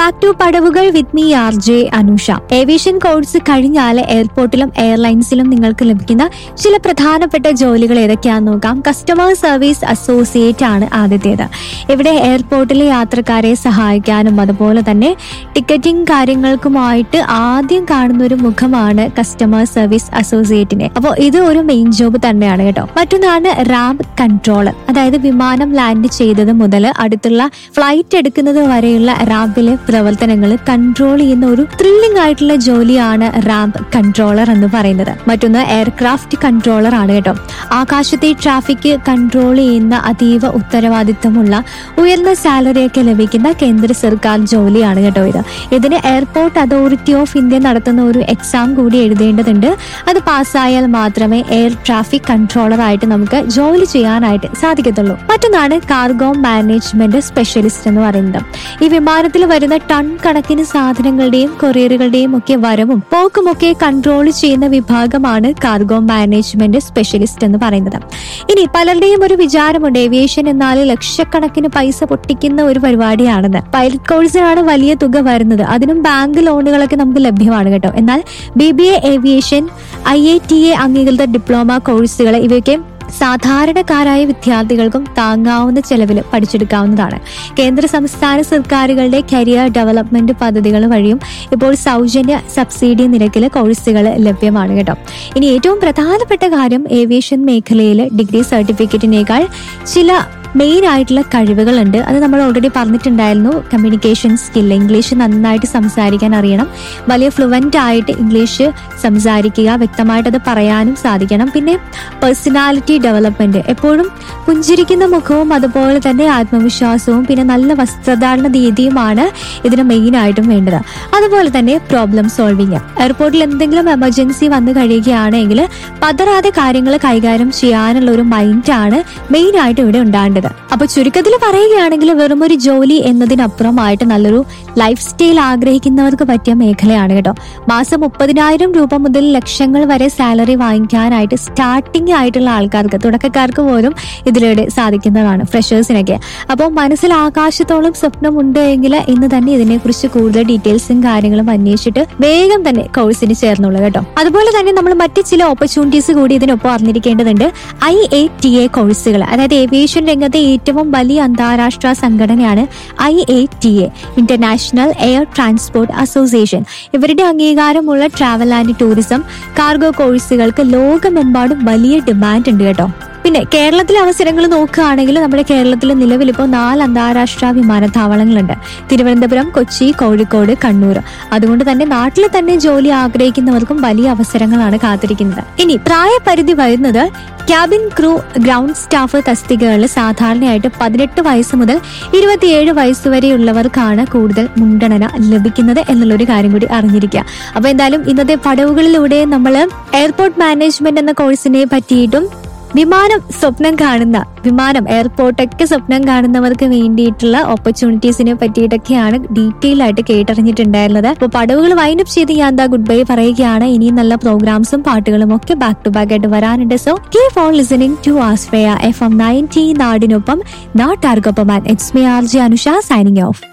back to പടവുകൾ with me R J Anusha aviation course കഴിഞ്ഞാൽ എയർപോർട്ടിലും എയർലൈൻസിലും നിങ്ങൾക്ക് ലഭിക്കുന്ന ചില പ്രധാനപ്പെട്ട ജോലികൾ ഏതൊക്കെയാണെന്ന് നോക്കാം കസ്റ്റമർ സർവീസ് അസോസിയേറ്റ് ആണ് ആദ്യത്തേത് ഇവിടെ എയർപോർട്ടിലെ യാത്രക്കാരെ സഹായിക്കാനും അതുപോലെ തന്നെ ടിക്കറ്റിംഗ് കാര്യങ്ങൾക്കുമായിട്ട് ആദ്യം കാണുന്ന ഒരു മുഖമാണ് കസ്റ്റമർ സർവീസ് അസോസിയേറ്റിനെ അപ്പോൾ ഇത് ഒരു മെയിൻ ജോബ് തന്നെയാണ് കേട്ടോ മറ്റൊന്നാണ് റാമ്പ് കൺട്രോളർ അതായത് വിമാനം ലാൻഡ് ചെയ്തത് മുതൽ അടുത്തുള്ള ഫ്ലൈറ്റ് എടുക്കുന്നത് വരെയുള്ള റാമ്പിലെ പ്രവർത്തനങ്ങൾ കൺട്രോൾ ചെയ്യുന്ന ഒരു ത്രില്ലിംഗ് ആയിട്ടുള്ള ജോലിയാണ് റാമ്പ് കൺട്രോളർ എന്ന് പറയുന്നത് മറ്റൊന്ന് എയർക്രാഫ്റ്റ് കൺട്രോളർ ആണ് കേട്ടോ ആകാശത്തെ ട്രാഫിക് കൺട്രോൾ ചെയ്യുന്ന അതീവ ഉത്തരവാദിത്തമുള്ള ഉയർന്ന സാലറിയൊക്കെ ലഭിക്കുന്ന കേന്ദ്ര സർക്കാർ ജോലിയാണ് കേട്ടോ ഇത് ഇതിന് എയർപോർട്ട് അതോറിറ്റി ഓഫ് ഇന്ത്യ നടത്തുന്ന ഒരു എക്സാം കൂടി എഴുതേണ്ടതുണ്ട് അത് പാസ്സായാൽ മാത്രമേ എയർ ട്രാഫിക് കൺട്രോളർ ആയിട്ട് നമുക്ക് ജോലി ചെയ്യാനായിട്ട് സാധിക്കത്തുള്ളൂ മറ്റൊന്നാണ് കാർഗോ മാനേജ്മെന്റ് സ്പെഷ്യലിസ്റ്റ് എന്ന് പറയുന്നത് ഈ വിമാനത്തിൽ വരുന്ന ടൺ കണക്കിന് സാധനങ്ങളുടെയും കൊറിയറുകളുടെയും ഒക്കെ വരവും പോക്കുമൊക്കെ കൺട്രോൾ ചെയ്യുന്ന വിഭാഗമാണ് കാർഗോ മാനേജ്മെന്റ് സ്പെഷ്യലിസ്റ്റ് എന്ന് പറയുന്നത് ഇനി പലരുടെയും ഒരു വിചാരമുണ്ട് ഏവിയേഷൻ എന്നാൽ ലക്ഷക്കണക്കിന് പൈസ പൊട്ടിക്കുന്ന ഒരു പരിപാടിയാണെന്ന് പൈലറ്റ് കോഴ്സിനാണ് വലിയ തുക വരുന്നത് അതിനും ബാങ്ക് ലോണുകളൊക്കെ നമുക്ക് ലഭ്യമാണ് കേട്ടോ എന്നാൽ B B A aviation I I T A അംഗീകൃത ഡിപ്ലോമ കോഴ്സുകൾ ഇവയൊക്കെ സാധാരണക്കാരായ വിദ്യാർത്ഥികൾക്കും താങ്ങാവുന്ന ചെലവിൽ പഠിച്ചെടുക്കാവുന്നതാണ് കേന്ദ്ര സംസ്ഥാന സർക്കാരുകളുടെ കരിയർ ഡെവലപ്മെന്റ് പദ്ധതികൾ വഴിയും ഇപ്പോൾ സൗജന്യ സബ്സിഡി നിരക്കിൽ കോഴ്സുകൾ ലഭ്യമാണ് കേട്ടോ ഇനി ഏറ്റവും പ്രധാനപ്പെട്ട കാര്യം ഏവിയേഷൻ മേഖലയിൽ ഡിഗ്രി സർട്ടിഫിക്കറ്റിനേക്കാൾ ചില മെയിൻ ആയിട്ടുള്ള കഴിവുകളുണ്ട് അത് നമ്മൾ ഓൾറെഡി പറഞ്ഞിട്ടുണ്ടായിരുന്നു കമ്മ്യൂണിക്കേഷൻ സ്കിൽ ഇംഗ്ലീഷ് നന്നായിട്ട് സംസാരിക്കാൻ അറിയണം വലിയ ഫ്ലുവൻ്റ് ആയിട്ട് ഇംഗ്ലീഷ് സംസാരിക്കുക വ്യക്തമായിട്ട് അത് പറയാനും സാധിക്കണം പിന്നെ പേഴ്സണാലിറ്റി ഡെവലപ്മെന്റ് എപ്പോഴും പുഞ്ചിരിക്കുന്ന മുഖവും അതുപോലെ തന്നെ ആത്മവിശ്വാസവും പിന്നെ നല്ല വസ്ത്രധാരണ രീതിയുമാണ് ഇതിന് മെയിൻ ആയിട്ടും വേണ്ടത് അതുപോലെ തന്നെ പ്രോബ്ലം സോൾവിങ് എയർപോർട്ടിൽ എന്തെങ്കിലും എമർജൻസി വന്നു കഴിയുകയാണെങ്കിൽ പതറാതെ കാര്യങ്ങൾ കൈകാര്യം ചെയ്യാനുള്ള ഒരു മൈൻഡാണ് മെയിൻ ആയിട്ട് ഇവിടെ ഉണ്ടാകേണ്ടത് അപ്പൊ ചുരുക്കത്തിൽ പറയുകയാണെങ്കിൽ വെറും ഒരു ജോലി എന്നതിനപ്പുറമായിട്ട് നല്ലൊരു ലൈഫ് സ്റ്റൈൽ ആഗ്രഹിക്കുന്നവർക്ക് പറ്റിയ മേഖലയാണ് കേട്ടോ മാസം മുപ്പതിനായിരം രൂപ മുതൽ ലക്ഷങ്ങൾ വരെ സാലറി വാങ്ങിക്കാനായിട്ട് സ്റ്റാർട്ടിംഗ് ആയിട്ടുള്ള ആൾക്കാർക്ക് തുടക്കക്കാർക്ക് പോലും ഇതിലൂടെ സാധിക്കുന്നതാണ് ഫ്രഷേഴ്സിനൊക്കെ അപ്പോൾ മനസ്സിൽ ആകാശത്തോളം സ്വപ്നമുണ്ട് എങ്കിൽ ഇന്ന് തന്നെ ഇതിനെക്കുറിച്ച് കൂടുതൽ ഡീറ്റെയിൽസും കാര്യങ്ങളും അന്വേഷിച്ചിട്ട് വേഗം തന്നെ കോഴ്സിന് ചേർന്നുള്ളൂ കേട്ടോ അതുപോലെ തന്നെ നമ്മൾ മറ്റ് ചില ഓപ്പർച്യൂണിറ്റീസ് കൂടി ഇതിനൊപ്പം അറിഞ്ഞിരിക്കേണ്ടതുണ്ട് ഐ എ ടി എ കോഴ്സുകൾ അതായത് ഏവിയേഷൻ രംഗത്തെ ഏറ്റവും വലിയ അന്താരാഷ്ട്ര സംഘടനയാണ് I A T A international air transport association ഇവരുടെ അംഗീകാരമുള്ള ട്രാവൽ ആൻഡ് ടൂറിസം കാർഗോ കോഴ്സുകൾക്ക് ലോകമെമ്പാടും വലിയ ഡിമാൻഡ് ഉണ്ട് കേട്ടോ പിന്നെ കേരളത്തിലെ അവസരങ്ങൾ നോക്കുകയാണെങ്കിൽ നമ്മുടെ കേരളത്തിൽ നിലവിൽ ഇപ്പോൾ നാല് അന്താരാഷ്ട്ര വിമാനത്താവളങ്ങളുണ്ട് തിരുവനന്തപുരം കൊച്ചി കോഴിക്കോട് കണ്ണൂർ അതുകൊണ്ട് തന്നെ നാട്ടിൽ തന്നെ ജോലി ആഗ്രഹിക്കുന്നവർക്കും വലിയ അവസരങ്ങളാണ് കാത്തിരിക്കുന്നത് ഇനി പ്രായപരിധി വരുന്നത് ക്യാബിൻ ക്രൂ ഗ്രൗണ്ട് സ്റ്റാഫ് തസ്തികകളിൽ സാധാരണയായിട്ട് പതിനെട്ട് വയസ്സ് മുതൽ ഇരുപത്തിയേഴ് വയസ്സ് വരെയുള്ളവർക്കാണ് കൂടുതൽ മുൻഗണന ലഭിക്കുന്നത് എന്നുള്ളൊരു കാര്യം കൂടി അറിഞ്ഞിരിക്കുക അപ്പൊ എന്തായാലും ഇന്നത്തെ പടവുകളിലൂടെ നമ്മൾ എയർപോർട്ട് മാനേജ്മെന്റ് എന്ന കോഴ്സിനെ പറ്റിയിട്ടും വിമാനം സ്വപ്നം കാണുന്ന വിമാനം എയർപോർട്ടൊക്കെ സ്വപ്നം കാണുന്നവർക്ക് വേണ്ടിയിട്ടുള്ള ഓപ്പർച്യൂണിറ്റീസിനെ പറ്റിയിട്ടൊക്കെയാണ് ഡീറ്റെയിൽ ആയിട്ട് കേട്ടറിഞ്ഞിട്ടുണ്ടായിരുന്നത് അപ്പോൾ പടവുകൾ വൈൻഡപ്പ് ചെയ്ത് ഞാൻ എന്താ ഗുഡ് ബൈ പറയുകയാണ് ഇനിയും നല്ല പ്രോഗ്രാംസും പാട്ടുകളും ഒക്കെ ബാക്ക് ടു ബാക്ക് ആയിട്ട് വരാനുണ്ട് so keep on listening to ആസ്ഫയ എഫ് എം നയൻറ്റി നാടിനൊപ്പം നാട്ടാർക്കൊപ്പം it's me R J Anusha signing of